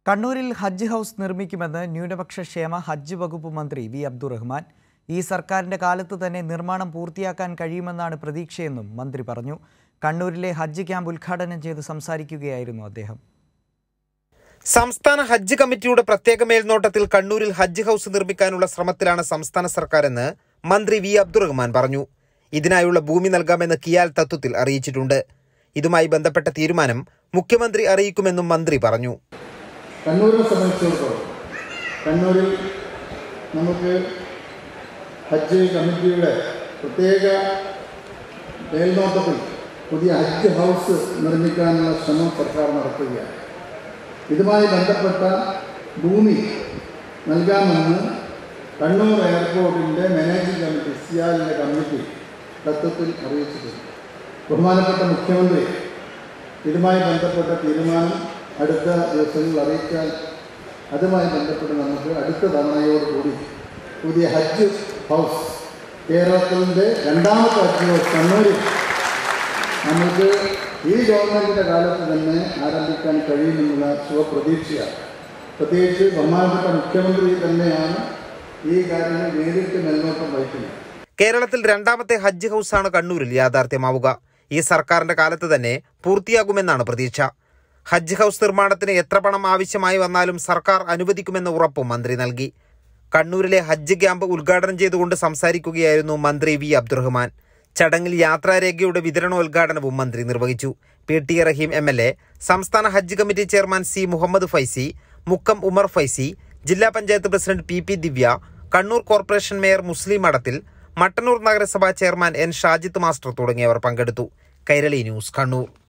കണ്ണൂരിൽ ഹജ്ജ് ഹൗസ് നിർമ്മിക്കുമെന്ന് ന്യൂനപക്ഷ ക്ഷേമ ഹജ്ജ് വകുപ്പ് മന്ത്രി വി അബ്ദുറഹ്മാൻ ഈ സർക്കാരിന്റെ കാലത്ത് തന്നെ നിർമ്മാണം പൂർത്തിയാക്കാൻ കഴിയുമെന്നാണ് പ്രതീക്ഷയെന്നും മന്ത്രി പറഞ്ഞു കണ്ണൂരിലെ ഹജ്ജ് ക്യാമ്പ് ഉദ്ഘാടനം ചെയ്ത് സംസാരിക്കുകയായിരുന്നു അദ്ദേഹം സംസ്ഥാന ഹജ്ജ് കമ്മിറ്റിയുടെ പ്രത്യേക മേൽനോട്ടത്തിൽ കണ്ണൂരിൽ ഹജ്ജ് ഹൌസ് നിർമ്മിക്കാനുള്ള ശ്രമത്തിലാണ് സംസ്ഥാന സർക്കാരെന്ന് മന്ത്രി വി അബ്ദുറഹ്മാൻ പറഞ്ഞു ഇതിനായുള്ള ഭൂമി നൽകാമെന്ന് കിയാൽ തത്വത്തിൽ അറിയിച്ചിട്ടുണ്ട് ഇതുമായി ബന്ധപ്പെട്ട തീരുമാനം മുഖ്യമന്ത്രി അറിയിക്കുമെന്നും മന്ത്രി പറഞ്ഞു കണ്ണൂരിനെ സംബന്ധിച്ചിടത്തോളം കണ്ണൂരിൽ നമുക്ക് ഹജ്ജ് കമ്മിറ്റിയുടെ പ്രത്യേക മേൽനോട്ടത്തിൽ പുതിയ ഹജ്ജ് ഹൗസ് നിർമ്മിക്കാനുള്ള ശ്രമം സർക്കാർ നടത്തുകയാണ് ഇതുമായി ബന്ധപ്പെട്ട ഭൂമി നൽകാമെന്ന് കണ്ണൂർ എയർപോർട്ടിൻ്റെ മാനേജിംഗ് കമ്മിറ്റി സിയാലിൻ്റെ കമ്മിറ്റി തത്വത്തിൽ അറിയിച്ചിട്ടുണ്ട് ബഹുമാനപ്പെട്ട മുഖ്യമന്ത്രി ഇതുമായി ബന്ധപ്പെട്ട തീരുമാനം അടുത്ത ദിവസങ്ങളിൽ അറിയിച്ചാൽ അതുമായി ബന്ധപ്പെട്ട് നമുക്ക് അടുത്ത തവണയോടുകൂടി പുതിയ ഹജ്ജ് ഹൗസ് കേരളത്തിൻ്റെ രണ്ടാമത്തെ ഹജ്ജ് ഹൗസ് കണ്ണൂരിൽ നമുക്ക് ഈ ഗവൺമെൻറ്റിൻ്റെ കാലത്ത് തന്നെ ആരംഭിക്കാൻ കഴിയുമെന്നുള്ള ശുഭപ്രതീക്ഷയാണ് പ്രത്യേകിച്ച് ബഹുമാനപ്പെട്ട മുഖ്യമന്ത്രി തന്നെയാണ് ഈ കാര്യങ്ങൾ നേരിട്ട് മേൽനോട്ടം വഹിക്കുന്നത് കേരളത്തിൽ രണ്ടാമത്തെ ഹജ്ജ് ഹൌസാണ് കണ്ണൂരിൽ യാഥാർത്ഥ്യമാവുക ഈ സർക്കാരിന്റെ കാലത്ത് തന്നെ പൂർത്തിയാകുമെന്നാണ് പ്രതീക്ഷ ഹജ്ജ് ഹൌസ് നിർമ്മാണത്തിന് എത്ര പണം ആവശ്യമായി വന്നാലും സർക്കാർ അനുവദിക്കുമെന്ന ഉറപ്പും മന്ത്രി നൽകി കണ്ണൂരിലെ ഹജ്ജ് ക്യാമ്പ് ഉദ്ഘാടനം ചെയ്തുകൊണ്ട് സംസാരിക്കുകയായിരുന്നു മന്ത്രി വി അബ്ദുറഹ്മാൻ ചടങ്ങിൽ യാത്രാരേഖയുടെ വിതരണോദ്ഘാടനവും മന്ത്രി നിർവഹിച്ചു P T Rahim M L A സംസ്ഥാന ഹജ്ജ് committee chairman C Muhammad Faizy Mukkam Umar Faizy ജില്ലാ panchayat president P P Divya Kannur corporation mayor മുസ്ലിം മഠത്തിൽ മട്ടന്നൂർ നഗരസഭാ ചെയർമാൻ എൻ ഷാജിത്ത് മാസ്റ്റർ തുടങ്ങിയവർ പങ്കെടുത്തു കൈരളി ന്യൂസ് കണ്ണൂർ